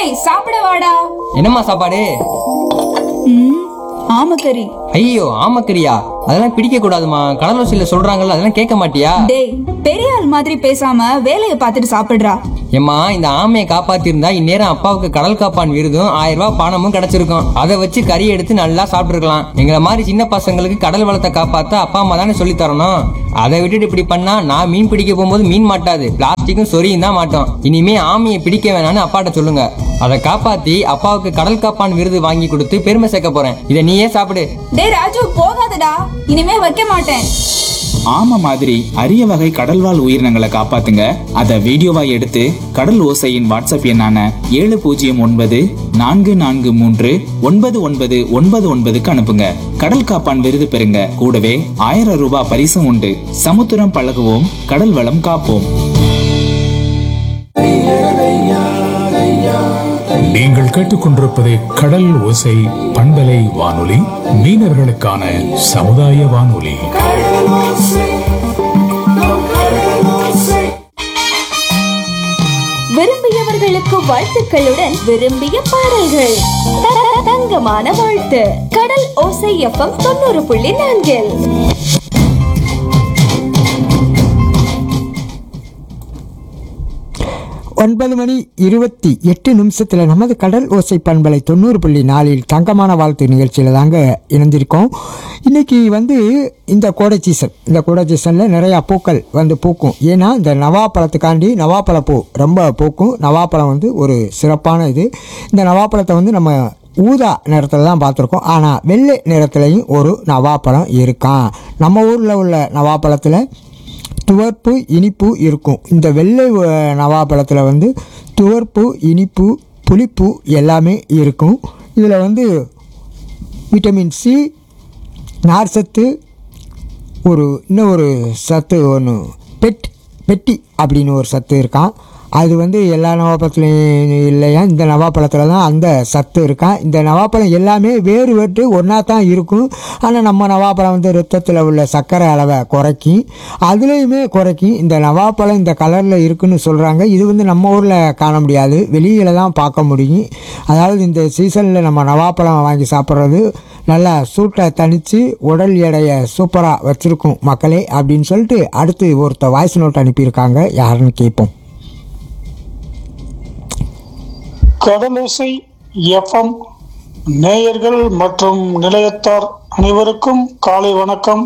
டேய் சாப்பிட வாடா என்னம்மா சாப்பாடு ம் ஆமக்கறி ஐயோ ஆமக்கரியா அதெல்லாம் பிடிக்க கூடாதுமா கடலோசியில சொல்றாங்கல்ல அதெல்லாம் கேட்க மாட்டியா டேய் பெரிய ஆள் மாதிரி பேசாம வேலைய பார்த்துட்டு சாப்பிடுறா ஏம்மா இந்த ஆமையை காப்பாத்திருந்தா இந்நேரம் அப்பாவுக்கு கடல் காப்பான் விருதும் ஆயிரம் ரூபாய் பணமும் கிடைச்சிருக்கும் அதை வச்சு கறி எடுத்து நல்லா சாப்பிட்டுருக்கலாம் எங்களை மாதிரி சின்ன பசங்களுக்கு கடல் வளத்தை காப்பாத்த அப்பா அம்மா தானே சொல்லி தரணும் அதை விட்டுட்டு இப்படி பண்ணா நான் மீன் பிடிக்க போகும்போது மீன் மாட்டாது பிளாஸ்டிக்கும் சொரியும் தான் மாட்டோம் இனிமே ஆமையை பிடிக்க வேணாம்னு அப்பாட்ட சொல்லுங்க அதை காப்பாத்தி அப்பாவுக்கு கடல் காப்பான் விருது வாங்கி கொடுத்து பெருமை சேர்க்க போறேன் இதை நீயே சாப்பிடு டேய் ராஜு போகாதடா இனிமே வைக்க மாட்டேன் ஆமை மாதிரி அரிய வகை கடல்வாழ் உயிரினங்களை காப்பாத்துங்க அதை வீடியோவா எடுத்து கடல் ஓசையின் வாட்ஸ்அப் எண்ணான ஏழு பூஜ்ஜியம் ஒன்பது நான்கு நான்கு மூன்று ஒன்பது ஒன்பது ஒன்பது ஒன்பதுக்கு அனுப்புங்க கடல் காப்பான் விருது பெறுங்க கூடவே ஆயிரம் ரூபாய் பரிசும் உண்டு சமுத்திரம் பழகுவோம் கடல் வளம் காப்போம் நீங்கள் கேட்டுக்கொண்டிருப்பது கடல் ஓசை பண்பலை வானொலி மீனவர்களுக்கான சமுதாய வானொலி விரும்பியவர்களுக்கு வாழ்த்துக்களுடன் விரும்பிய பாடல்கள் த- தங்கமான வாழ்த்து கடல் ஓசை எஃப்எம் தொண்ணூறு புள்ளி நான்கில் ஒன்பது மணி இருபத்தி எட்டு நிமிஷத்தில் நமது கடல் ஓசை பண்பலை தொண்ணூறு புள்ளி நாலில் தங்கமான வாழ்த்து நிகழ்ச்சியில் தாங்க இணைஞ்சிருக்கோம் இன்றைக்கி வந்து இந்த கோடை சீசன் இந்த கோடை சீசனில் நிறையா பூக்கள் வந்து பூக்கும் ஏன்னா இந்த நவாப்பழத்துக்காண்டி நவாப்பழ பூ ரொம்ப பூக்கும் நவாப்பழம் வந்து ஒரு சிறப்பான இது இந்த நவாப்பழத்தை வந்து நம்ம ஊதா நிறத்தில் தான் பார்த்துருக்கோம் ஆனால் வெள்ளை நிறத்துலையும் ஒரு நவாப்பழம் இருக்கான் நம்ம ஊரில் உள்ள நவாப்பழத்தில் துவர்ப்பு இனிப்பு இருக்கும் இந்த வெள்ளை அஹ், நவாப்பழத்தில் வந்து துவர்ப்பு இனிப்பு புளிப்பு எல்லாமே இருக்கும் இதில் வந்து விட்டமின் சி நார்சத்து ஒரு இன்னும் ஒரு சத்து ஒன்று பெட் பெட்டி அப்படின்னு ஒரு சத்து இருக்கான் அது வந்து எல்லா நவாப்பழத்துலையும் இல்லையா இந்த நவாப்பழத்தில் தான் அந்த சத்து இருக்கான் இந்த நவாப்பழம் எல்லாமே வேறு வேறு ஒன்றா தான் இருக்கும் ஆனால் நம்ம நவாப்பழம் வந்து ரத்தத்தில் உள்ள சர்க்கரை அளவை குறைக்கும் அதுலேயுமே குறைக்கும் இந்த நவாப்பழம் இந்த கலரில் இருக்குன்னு சொல்கிறாங்க இது வந்து நம்ம ஊரில் காண முடியாது வெளியில் தான் பார்க்க முடியும் அதாவது இந்த சீசனில் நம்ம நவாப்பழம் வாங்கி சாப்பிட்றது நல்லா சூட்டை தணித்து உடல் எடையை சூப்பராக வச்சுருக்கும் மக்களே அப்படின்னு சொல்லிட்டு அடுத்து ஒருத்தர் வாய்ஸ் நோட் அனுப்பியிருக்காங்க யாருன்னு கேட்போம் கடலோசை எஃப்எம் நேயர்கள் மற்றும் நிலையத்தார் அனைவருக்கும் காலை வணக்கம்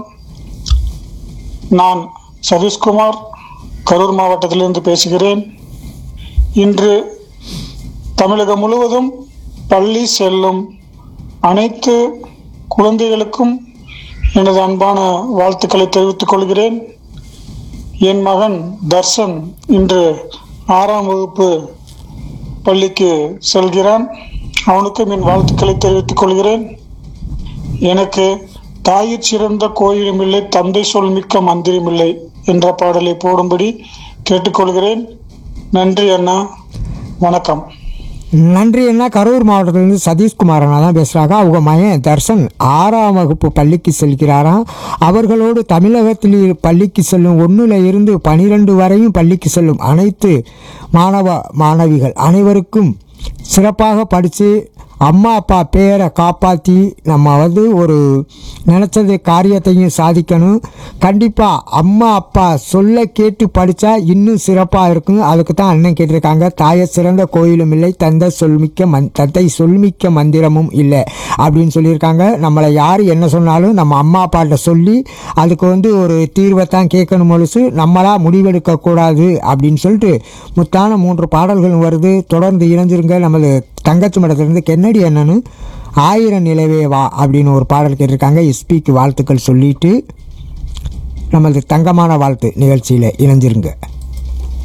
நான் சதீஷ்குமார் கரூர் மாவட்டத்திலிருந்து பேசுகிறேன் இன்று தமிழகம் முழுவதும் பள்ளி செல்லும் அனைத்து குழந்தைகளுக்கும் எனது அன்பான வாழ்த்துக்களை தெரிவித்துக் கொள்கிறேன் என் மகன் தர்ஷன் இன்று ஆறாம் வகுப்பு பள்ளிக்கு செல்கிறான் அவனுக்கும் என் வாழ்த்துக்களை தெரிவித்துக் கொள்கிறேன் எனக்கு தாயிற் சிறந்த கோயிலும் இல்லை தந்தை சொல் மிக்க மந்திரம் இல்லை என்ற பாடலை போடும்படி கேட்டுக்கொள்கிறேன் நன்றி அண்ணா வணக்கம் நன்றி என்ன கரூர் மாவட்டத்திலேருந்து சதீஷ்குமார் அண்ணா தான் பேசுகிறாங்க அவங்க மகன் தர்ஷன் ஆறாம் வகுப்பு பள்ளிக்கு செல்கிறாராம் அவர்களோடு தமிழகத்தில் இரு- பள்ளிக்கு செல்லும் ஒன்றில் இருந்து பனிரெண்டு வரையும் பள்ளிக்கு செல்லும் அனைத்து மாணவ மாணவிகள் அனைவருக்கும் சிறப்பாக படித்து அம்மா அப்பா பேரை காப்பாற்றி நம்ம வந்து ஒரு நினச்சது காரியத்தையும் சாதிக்கணும் கண்டிப்பாக அம்மா அப்பா சொல்ல கேட்டு படித்தா இன்னும் சிறப்பாக இருக்கும் அதுக்கு தான் அண்ணன் கேட்டிருக்காங்க தாய சிறந்த கோயிலும் இல்லை தந்தை சொல்மிக்க மந் தந்தை சொல்மிக்க மந்திரமும் இல்லை அப்படின்னு சொல்லியிருக்காங்க நம்மளை யார் என்ன சொன்னாலும் நம்ம அம்மா அப்பாட்ட சொல்லி அதுக்கு வந்து ஒரு தீர்வை தான் கேட்கணும் முழுசு நம்மளா முடிவெடுக்கக்கூடாது அப்படின்னு சொல்லிட்டு முத்தான மூன்று பாடல்களும் வருது தொடர்ந்து இணைஞ்சிருங்க நமது தங்கச்சி மடத்திலிருந்து கென்னடி அண்ணனு ஆயிரம் நிலவே வா அப்படின்னு ஒரு பாடல் கேட்டிருக்காங்க எஸ்பிக்கு வாழ்த்துக்கள் சொல்லிட்டு நமது தங்கமான வாழ்த்து நிகழ்ச்சியில் இணைஞ்சிருங்க